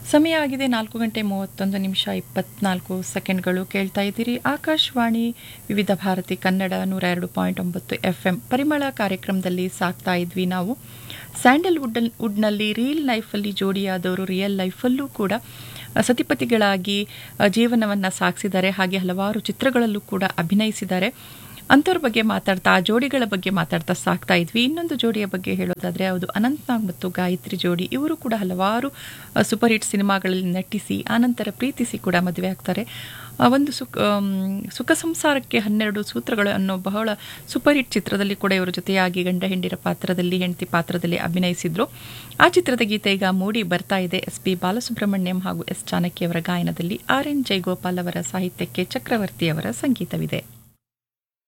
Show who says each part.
Speaker 1: ಸಮಯ ಆಗಿದೆ ನಾಲ್ಕು ಗಂಟೆ ಮೂವತ್ತೊಂದು ನಿಮಿಷ ಇಪ್ಪತ್ನಾಲ್ಕು ಸೆಕೆಂಡ್ಗಳು ಕೇಳ್ತಾ ಇದ್ದೀರಿ ಆಕಾಶವಾಣಿ ವಿವಿಧ ಭಾರತಿ ಕನ್ನಡ ನೂರ ಎರಡು ಪಾಯಿಂಟ್ ಒಂಬತ್ತು ಎಫ್ ಎಂ ಪರಿಮಳ ಕಾರ್ಯಕ್ರಮದಲ್ಲಿ ಸಾಕ್ತಾ ಇದ್ವಿ ನಾವು ಸ್ಯಾಂಡಲ್ವುಡ್ ವುಡ್ನಲ್ಲಿ ರಿಯಲ್ ಲೈಫಲ್ಲಿ ಜೋಡಿಯಾದವರು ರಿಯಲ್ ಲೈಫಲ್ಲೂ ಕೂಡ ಸತಿಪತಿಗಳಾಗಿ ಜೀವನವನ್ನು ಸಾಗಿಸಿದ್ದಾರೆ ಹಾಗೆ ಹಲವಾರು ಚಿತ್ರಗಳಲ್ಲೂ ಕೂಡ ಅಭಿನಯಿಸಿದ್ದಾರೆ ಅಂಥವ್ರ ಬಗ್ಗೆ ಮಾತಾಡ್ತಾ ಆ ಜೋಡಿಗಳ ಬಗ್ಗೆ ಮಾತಾಡ್ತಾ ಸಾಕ್ತಾ ಇದ್ವಿ ಇನ್ನೊಂದು ಜೋಡಿಯ ಬಗ್ಗೆ ಹೇಳೋದಾದರೆ ಅದು ಅನಂತ್ನಾಗ್ ಮತ್ತು ಗಾಯತ್ರಿ ಜೋಡಿ ಇವರು ಕೂಡ ಹಲವಾರು ಸೂಪರ್ ಹಿಟ್ ಸಿನಿಮಾಗಳಲ್ಲಿ ನಟಿಸಿ ಆನಂತರ ಪ್ರೀತಿಸಿ ಕೂಡ ಮದುವೆ ಆಗ್ತಾರೆ ಒಂದು ಸುಖ ಸುಖ ಸಂಸಾರಕ್ಕೆ ಹನ್ನೆರಡು ಸೂತ್ರಗಳು ಅನ್ನೋ ಬಹಳ ಸೂಪರ್ ಹಿಟ್ ಚಿತ್ರದಲ್ಲಿ ಕೂಡ ಇವರ ಜೊತೆಯಾಗಿ ಗಂಡ ಹೆಂಡಿರ ಪಾತ್ರದಲ್ಲಿ ಹೆಂಡತಿ ಪಾತ್ರದಲ್ಲಿ ಅಭಿನಯಿಸಿದ್ರು ಆ ಚಿತ್ರದ ಗೀತೆ ಈಗ ಮೂಡಿ ಬರ್ತಾ ಇದೆ ಎಸ್ ಪಿ ಬಾಲಸುಬ್ರಹ್ಮಣ್ಯಂ ಹಾಗೂ ಎಸ್ ಚಾಣಕ್ಯ ಅವರ ಗಾಯನದಲ್ಲಿ ಆರ್ ಎನ್ ಜಯಗೋಪಾಲ್ ಅವರ ಸಾಹಿತ್ಯಕ್ಕೆ ಚಕ್ರವರ್ತಿ ಅವರ ಸಂಗೀತವಿದೆ